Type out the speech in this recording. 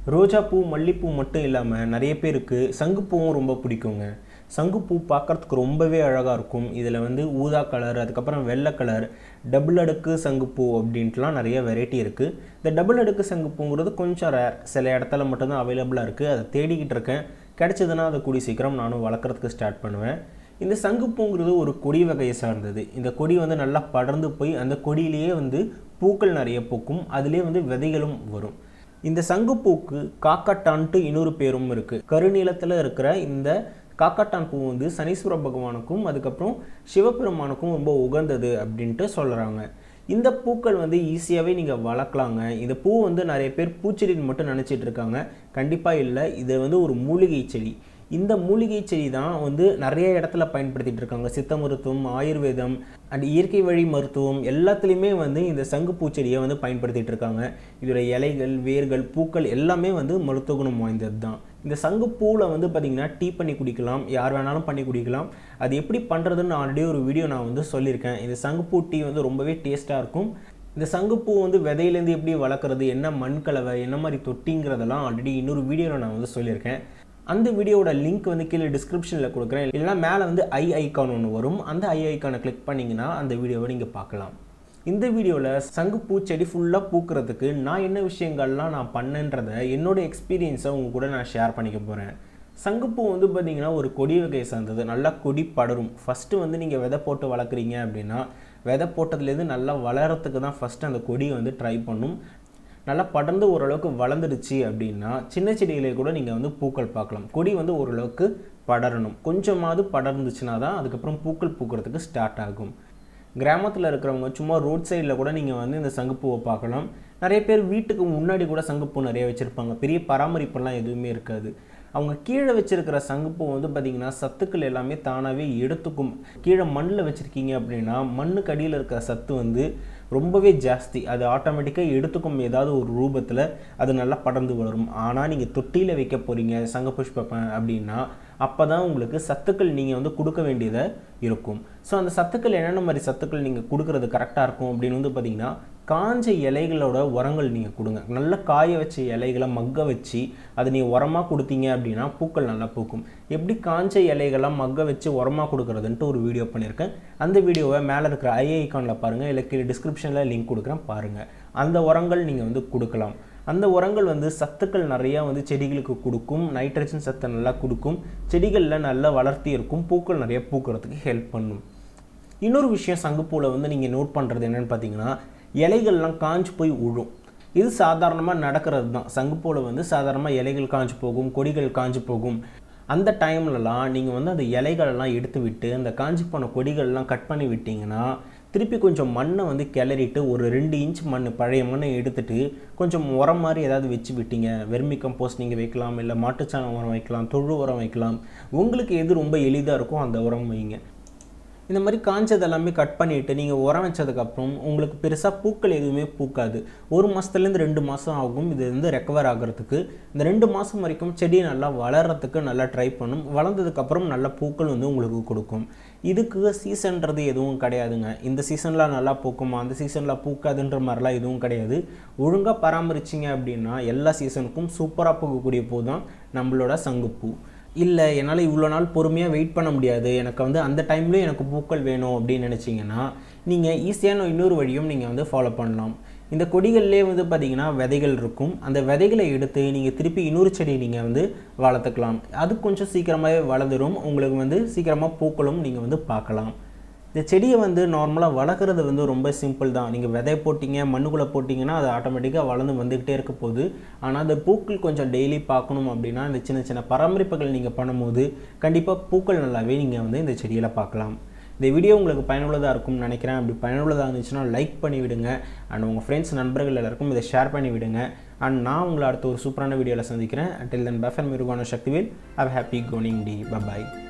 ரோஜாப்பூ மல்லிப்பூ மட்டும் இல்லாமல் நிறைய பேருக்கு சங்குப்பூவும் ரொம்ப பிடிக்குங்க சங்குப்பூ பார்க்கறதுக்கு ரொம்பவே அழகாக இருக்கும் இதில் வந்து ஊதா கலர் அதுக்கப்புறம் வெள்ளை கலர் டபுள் அடுக்கு சங்குப்பூ அப்படின்ட்டுலாம் நிறைய வெரைட்டி இருக்குது இந்த டபுள் அடுக்கு சங்குப்பூங்கிறது கொஞ்சம் ரேர் சில இடத்துல மட்டும்தான் அவைலபிளாக இருக்குது அதை தேடிக்கிட்டு இருக்கேன் கிடைச்சதுன்னா அதை கூடி சீக்கிரம் நானும் வளர்க்குறதுக்கு ஸ்டார்ட் பண்ணுவேன் இந்த சங்குப்பூங்கிறது ஒரு கொடி வகையை சார்ந்தது இந்த கொடி வந்து நல்லா படர்ந்து போய் அந்த கொடியிலேயே வந்து பூக்கள் நிறைய பூக்கும் அதுலேயே வந்து விதைகளும் வரும் இந்த சங்குப்பூக்கு காக்காட்டான்ட்டு இன்னொரு பேரும் இருக்குது கருநீளத்தில் இருக்கிற இந்த காக்காட்டான் பூ வந்து சனீஸ்வர பகவானுக்கும் அதுக்கப்புறம் சிவபெருமானுக்கும் ரொம்ப உகந்தது அப்படின்ட்டு சொல்கிறாங்க இந்த பூக்கள் வந்து ஈஸியாகவே நீங்கள் வளர்க்கலாங்க இந்த பூ வந்து நிறைய பேர் பூச்செடின்னு மட்டும் நினச்சிட்டு இருக்காங்க கண்டிப்பாக இல்லை இது வந்து ஒரு மூலிகை செடி இந்த மூலிகை செடி தான் வந்து நிறைய இடத்துல பயன்படுத்திட்டு இருக்காங்க சித்த மருத்துவம் ஆயுர்வேதம் அண்ட் இயற்கை வழி மருத்துவம் எல்லாத்துலேயுமே வந்து இந்த சங்கு பூச்செடியை வந்து பயன்படுத்திட்டு இருக்காங்க இதோட இலைகள் வேர்கள் பூக்கள் எல்லாமே வந்து மருத்துவ குணம் வாய்ந்தது தான் இந்த சங்கு பூவில் வந்து பார்த்திங்கன்னா டீ பண்ணி குடிக்கலாம் யார் வேணாலும் பண்ணி குடிக்கலாம் அது எப்படி பண்ணுறதுன்னு ஆல்ரெடி ஒரு வீடியோ நான் வந்து சொல்லியிருக்கேன் இந்த சங்குப்பூ டீ வந்து ரொம்பவே டேஸ்ட்டாக இருக்கும் இந்த சங்குப்பூ வந்து விதையிலேருந்து எப்படி வளர்க்குறது என்ன மண் கலவை என்ன மாதிரி தொட்டிங்கிறதெல்லாம் ஆல்ரெடி இன்னொரு வீடியோவில் நான் வந்து சொல்லியிருக்கேன் அந்த வீடியோவோட லிங்க் வந்து கீழே டிஸ்கிரிப்ஷனில் கொடுக்குறேன் இல்லைனா மேலே வந்து ஐ ஐக்கான் ஒன்று வரும் அந்த ஐ ஐக்கானை கிளிக் பண்ணிங்கன்னா அந்த வீடியோவை நீங்கள் பார்க்கலாம் இந்த வீடியோவில் சங்குப்பூ செடி ஃபுல்லாக பூக்கிறதுக்கு நான் என்ன விஷயங்கள்லாம் நான் பண்ணேன்றதை என்னோட எக்ஸ்பீரியன்ஸை உங்க கூட நான் ஷேர் பண்ணிக்க போகிறேன் சங்குப்பூ வந்து பார்த்திங்கன்னா ஒரு கொடி வகையை சார்ந்தது நல்லா கொடி படரும் ஃபஸ்ட்டு வந்து நீங்கள் விதை போட்டு வளர்க்குறீங்க அப்படின்னா விதை போட்டதுலேருந்து நல்லா வளரத்துக்கு தான் ஃபஸ்ட்டு அந்த கொடியை வந்து ட்ரை பண்ணும் நல்லா படர்ந்து ஓரளவுக்கு வளர்ந்துடுச்சு அப்படின்னா சின்ன செடிகளே கூட நீங்கள் வந்து பூக்கள் பார்க்கலாம் கொடி வந்து ஓரளவுக்கு படரணும் கொஞ்சமாவது படர்ந்துச்சுன்னா தான் அதுக்கப்புறம் பூக்கள் பூக்கிறதுக்கு ஸ்டார்ட் ஆகும் கிராமத்தில் இருக்கிறவங்க சும்மா ரோட் சைடில் கூட நீங்கள் வந்து இந்த சங்குப்பூவை பார்க்கலாம் நிறைய பேர் வீட்டுக்கு முன்னாடி கூட சங்குப்பூ நிறைய வச்சுருப்பாங்க பெரிய பராமரிப்பெல்லாம் எதுவுமே இருக்காது அவங்க கீழே வச்சிருக்கிற சங்குப்பூ வந்து பார்த்திங்கன்னா சத்துக்கள் எல்லாமே தானாகவே எடுத்துக்கும் கீழே மண்ணில் வச்சுருக்கீங்க அப்படின்னா மண்ணுக்கு அடியில் இருக்கிற சத்து வந்து ரொம்பவே ஜாஸ்தி அது ஆட்டோமேட்டிக்காக எடுத்துக்கும் ஏதாவது ஒரு ரூபத்தில் அது நல்லா படர்ந்து வளரும் ஆனால் நீங்கள் தொட்டியில் வைக்க போகிறீங்க சங்க புஷ்பம் அப்படின்னா அப்போ தான் உங்களுக்கு சத்துக்கள் நீங்கள் வந்து கொடுக்க வேண்டியதை இருக்கும் ஸோ அந்த சத்துக்கள் என்னென்ன மாதிரி சத்துக்கள் நீங்கள் கொடுக்குறது கரெக்டாக இருக்கும் அப்படின்னு வந்து பார்த்திங்கன்னா காஞ்ச இலைகளோட உரங்கள் நீங்கள் கொடுங்க நல்லா காய வச்ச இலைகளை மக்க வச்சு அதை நீங்கள் உரமாக கொடுத்தீங்க அப்படின்னா பூக்கள் நல்லா பூக்கும் எப்படி காஞ்ச இலைகள்லாம் மக்க வச்சு உரமாக கொடுக்குறதுன்ட்டு ஒரு வீடியோ பண்ணியிருக்கேன் அந்த வீடியோவை மேலே இருக்கிற ஐ ஐக்கானில் பாருங்கள் இல்லை கீழே டிஸ்கிரிப்ஷனில் லிங்க் கொடுக்குறேன் பாருங்கள் அந்த உரங்கள் நீங்கள் வந்து கொடுக்கலாம் அந்த உரங்கள் வந்து சத்துக்கள் நிறையா வந்து செடிகளுக்கு கொடுக்கும் நைட்ரஜன் சத்தை நல்லா கொடுக்கும் செடிகளில் நல்லா வளர்த்தி இருக்கும் பூக்கள் நிறைய பூக்கிறதுக்கு ஹெல்ப் பண்ணும் இன்னொரு விஷயம் சங்குப்பூவில் வந்து நீங்கள் நோட் பண்ணுறது என்னென்னு பார்த்தீங்கன்னா இலைகள்லாம் காஞ்சு போய் உழும் இது சாதாரணமாக நடக்கிறது தான் சங்குப்பூவில் வந்து சாதாரணமாக இலைகள் காஞ்சு போகும் கொடிகள் காஞ்சு போகும் அந்த டைம்லலாம் நீங்கள் வந்து அந்த இலைகளெல்லாம் எடுத்து விட்டு அந்த காஞ்சி போன கொடிகள்லாம் கட் பண்ணி விட்டிங்கன்னா திருப்பி கொஞ்சம் மண்ணை வந்து கிளறிட்டு ஒரு ரெண்டு இன்ச் மண் பழைய மண்ணை எடுத்துட்டு கொஞ்சம் உரம் மாதிரி ஏதாவது வச்சு விட்டீங்க வெர்மி கம்போஸ்ட் நீங்கள் வைக்கலாம் இல்லை மாட்டுச்சாணம் உரம் வைக்கலாம் தொழு உரம் வைக்கலாம் உங்களுக்கு எது ரொம்ப எளிதாக இருக்கோ அந்த உரம் வைங்க இந்த மாதிரி காஞ்சது எல்லாமே கட் பண்ணிவிட்டு நீங்கள் உரம் வச்சதுக்கப்புறம் உங்களுக்கு பெருசாக பூக்கள் எதுவுமே பூக்காது ஒரு மாதத்துலேருந்து ரெண்டு மாதம் ஆகும் இது வந்து ரெக்கவர் ஆகிறதுக்கு இந்த ரெண்டு மாதம் வரைக்கும் செடி நல்லா வளர்கிறதுக்கு நல்லா ட்ரை பண்ணும் வளர்ந்ததுக்கப்புறம் நல்ல பூக்கள் வந்து உங்களுக்கு கொடுக்கும் இதுக்கு சீசன்றது எதுவும் கிடையாதுங்க இந்த சீசனில் நல்லா பூக்குமா அந்த சீசனில் பூக்காதுன்ற மாதிரிலாம் எதுவும் கிடையாது ஒழுங்காக பராமரிச்சிங்க அப்படின்னா எல்லா சீசனுக்கும் சூப்பராக பூக்கக்கூடிய பூ தான் நம்மளோட சங்குப்பூ இல்லை என்னால் இவ்வளோ நாள் பொறுமையாக வெயிட் பண்ண முடியாது எனக்கு வந்து அந்த டைம்லேயும் எனக்கு பூக்கள் வேணும் அப்படின்னு நினச்சிங்கன்னா நீங்கள் ஈஸியான இன்னொரு வழியும் நீங்கள் வந்து ஃபாலோ பண்ணலாம் இந்த கொடிகள்லேயே வந்து பார்த்திங்கன்னா விதைகள் இருக்கும் அந்த விதைகளை எடுத்து நீங்கள் திருப்பி இன்னொரு செடி நீங்கள் வந்து வளர்த்துக்கலாம் அது கொஞ்சம் சீக்கிரமாகவே வளர்ந்துடும் உங்களுக்கு வந்து சீக்கிரமாக பூக்களும் நீங்கள் வந்து பார்க்கலாம் இந்த செடியை வந்து நார்மலாக வளர்க்குறது வந்து ரொம்ப சிம்பிள் தான் நீங்கள் விதை போட்டிங்க மண்ணுக்குள்ளே போட்டிங்கன்னா அது ஆட்டோமேட்டிக்காக வளர்ந்து வந்துக்கிட்டே இருக்க போகுது ஆனால் அந்த பூக்கள் கொஞ்சம் டெய்லி பார்க்கணும் அப்படின்னா இந்த சின்ன சின்ன பராமரிப்புகள் நீங்கள் பண்ணும்போது கண்டிப்பாக பூக்கள் நல்லாவே நீங்கள் வந்து இந்த செடியில் பார்க்கலாம் இந்த வீடியோ உங்களுக்கு பயனுள்ளதாக இருக்கும்னு நினைக்கிறேன் அப்படி பயனுள்ளதாக இருந்துச்சுன்னா லைக் பண்ணி விடுங்க அண்ட் உங்கள் ஃப்ரெண்ட்ஸ் நண்பர்கள் எல்லாருக்கும் இதை ஷேர் பண்ணி விடுங்க அண்ட் நான் உங்களை அடுத்த ஒரு சூப்பரான வீடியோவில் சந்திக்கிறேன் அண்டில் தென் பஃபன் மிருகான சக்திவேல் ஹவ் ஹாப்பி கோனிங் டி பபாய்